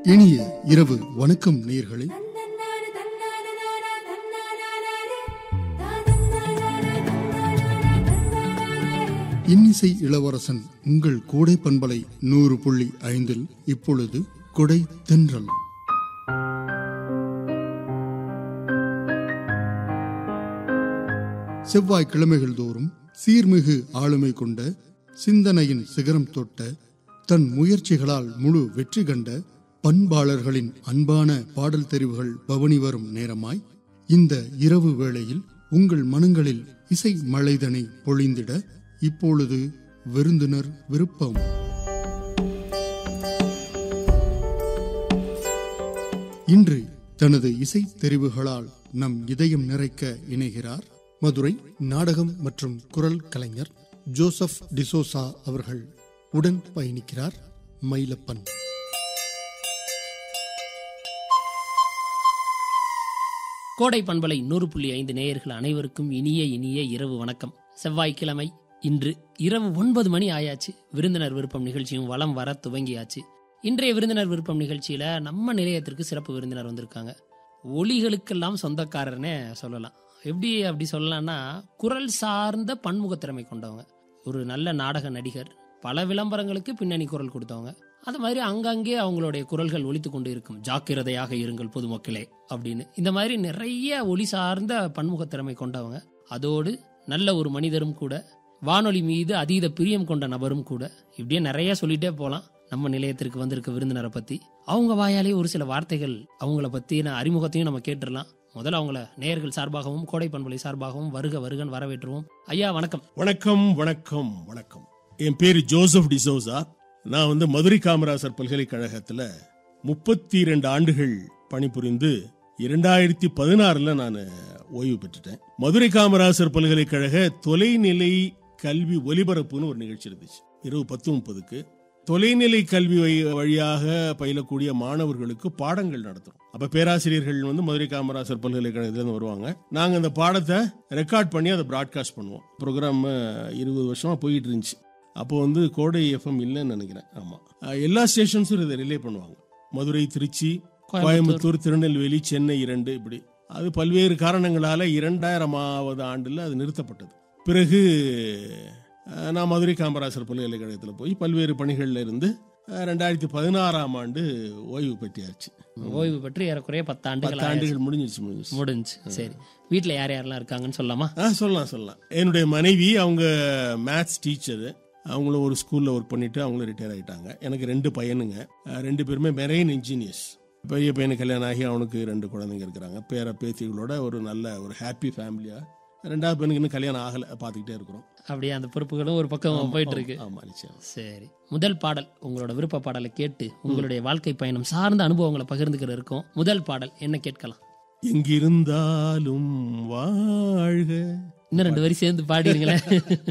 இனிய இரவு வணக்கம் நேயர்களே இன்னிசை இளவரசன் உங்கள் கோடை பண்பலை நூறு புள்ளி ஐந்தில் இப்பொழுது கொடை தென்றல் செவ்வாய் கிழமைகள் தோறும் சீர்மிகு ஆளுமை கொண்ட சிந்தனையின் சிகரம் தொட்ட தன் முயற்சிகளால் முழு வெற்றி கண்ட பண்பாளர்களின் அன்பான பாடல் தெரிவுகள் பவனி வரும் நேரமாய் இந்த இரவு வேளையில் உங்கள் மனங்களில் இசை மழைதனை பொழிந்திட இப்பொழுது விருந்தினர் விருப்பம் இன்று தனது இசை தெரிவுகளால் நம் இதயம் நிறைக்க இணைகிறார் மதுரை நாடகம் மற்றும் குரல் கலைஞர் ஜோசப் டிசோசா அவர்கள் உடன் பயணிக்கிறார் மயிலப்பன் கோடை பண்பலை நூறு புள்ளி ஐந்து நேயர்கள் அனைவருக்கும் இனிய இனிய இரவு வணக்கம் செவ்வாய்க்கிழமை இன்று இரவு ஒன்பது மணி ஆயாச்சு விருந்தினர் விருப்பம் நிகழ்ச்சியும் வலம் வர துவங்கியாச்சு இன்றைய விருந்தினர் விருப்பம் நிகழ்ச்சியில நம்ம நிலையத்திற்கு சிறப்பு விருந்தினர் வந்திருக்காங்க ஒலிகளுக்கெல்லாம் சொந்தக்காரர்னே சொல்லலாம் எப்படி அப்படி சொல்லலாம்னா குரல் சார்ந்த பன்முகத்திறமை கொண்டவங்க ஒரு நல்ல நாடக நடிகர் பல விளம்பரங்களுக்கு பின்னணி குரல் கொடுத்தவங்க அது மாதிரி அங்கங்கே அவங்களுடைய குரல்கள் ஒலித்து கொண்டு இருக்கும் ஜாக்கிரதையாக இருங்கள் பொதுமக்களே அப்படின்னு இந்த மாதிரி நிறைய ஒலி சார்ந்த பன்முகத்திறமை கொண்டவங்க அதோடு நல்ல ஒரு மனிதரும் கூட வானொலி மீது அதீத பிரியம் கொண்ட நபரும் கூட இப்படியே நிறைய சொல்லிட்டே போலாம் நம்ம நிலையத்திற்கு வந்திருக்க விருந்தினரை பத்தி அவங்க வாயாலே ஒரு சில வார்த்தைகள் அவங்கள பத்தின அறிமுகத்தையும் நம்ம கேட்டுடலாம் முதல்ல அவங்கள நேயர்கள் சார்பாகவும் கோடை பண்பலை சார்பாகவும் வருக வருகன் வரவேற்றுவோம் ஐயா வணக்கம் வணக்கம் வணக்கம் வணக்கம் என் பேரு ஜோசப் டிசோசா நான் வந்து மதுரை காமராசர் பல்கலைக்கழகத்துல முப்பத்தி ரெண்டு ஆண்டுகள் பணிபுரிந்து இரண்டாயிரத்தி பதினாறுல நான் ஓய்வு பெற்றுட்டேன் மதுரை காமராசர் பல்கலைக்கழக தொலைநிலை கல்வி ஒலிபரப்புன்னு ஒரு நிகழ்ச்சி இருந்துச்சு இரவு பத்து முப்பதுக்கு தொலைநிலை கல்வி வழி- வழியாக பயிலக்கூடிய மாணவர்களுக்கு பாடங்கள் நடத்துறோம் அப்ப பேராசிரியர்கள் வந்து மதுரை காமராசர் பல்கலைக்கழகத்துல இருந்து வருவாங்க நாங்க அந்த பாடத்தை ரெக்கார்ட் பண்ணி அதை பிராட்காஸ்ட் பண்ணுவோம் ப்ரோக்ராம் இருபது வருஷமா போயிட்டு இருந்துச்சு அப்போ வந்து கோடை எஃப்எம் இல்லைன்னு நினைக்கிறேன் ஆமா அஹ், எல்லா ஸ்டேஷன்ஸும் இதை ரிலே பண்ணுவாங்க மதுரை திருச்சி கோயம்புத்தூர் திருநெல்வேலி சென்னை இரண்டு இப்படி அது பல்வேறு காரணங்களால இரண்டாயிரமாவது ஆண்டுல அது நிறுத்தப்பட்டது பிறகு அஹ், நான் மதுரை காமராசர் பல்கலைக்கழகத்தில் போய் பல்வேறு பணிகளில் இருந்து அஹ், ரெண்டாயிரத்தி பதினாறாம் ஆண்டு ஓய்வு பெற்றியாச்சு ஓய்வு பெற்று ஏறக்குறைய பத்து ஆண்டுகள் பத்து ஆண்டுகள் முடிஞ்சிருச்சு முடிஞ்சிருச்சு முடிஞ்சு சரி வீட்ல யார் யாரெல்லாம் இருக்காங்கன்னு சொல்லலாமா ஆ சொல்லலாம் சொல்லலாம் என்னுடைய மனைவி அவங்க மேத்ஸ் டீச்சரு அவங்களும் ஒரு ஸ்கூல்ல ஒர்க் பண்ணிட்டு அவங்களும் ரிட்டையர் ஆயிட்டாங்க எனக்கு ரெண்டு பையனுங்க அஹ், ரெண்டு பேருமே மெரெயின் இன்ஜினியர்ஸ் பெரிய பையனுக்கு கல்யாணம் ஆகி அவனுக்கு ரெண்டு குழந்தைங்க இருக்கிறாங்க பேர பேத்திகளோட ஒரு நல்ல ஒரு ஹாப்பி ஃபேமிலியா ரெண்டாவது பையனுக்கு இன்னும் கல்யாணம் ஆகல பார்த்துக்கிட்டே இருக்கிறோம் அப்படியே அந்த பொறுப்புகளும் ஒரு பக்கம் போயிட்டு இருக்கு ஆமா நிச்சயம் சரி முதல் பாடல் உங்களோட விருப்ப பாடலை கேட்டு உங்களுடைய வாழ்க்கை பயணம் சார்ந்த அனுபவங்களை பகிர்ந்துக்கிற இருக்கோம் முதல் பாடல் என்ன கேட்கலாம் எங்கிருந்தாலும் வாழ்க இன்னும் ரெண்டு வரி சேர்ந்து பாடிடுங்களேன்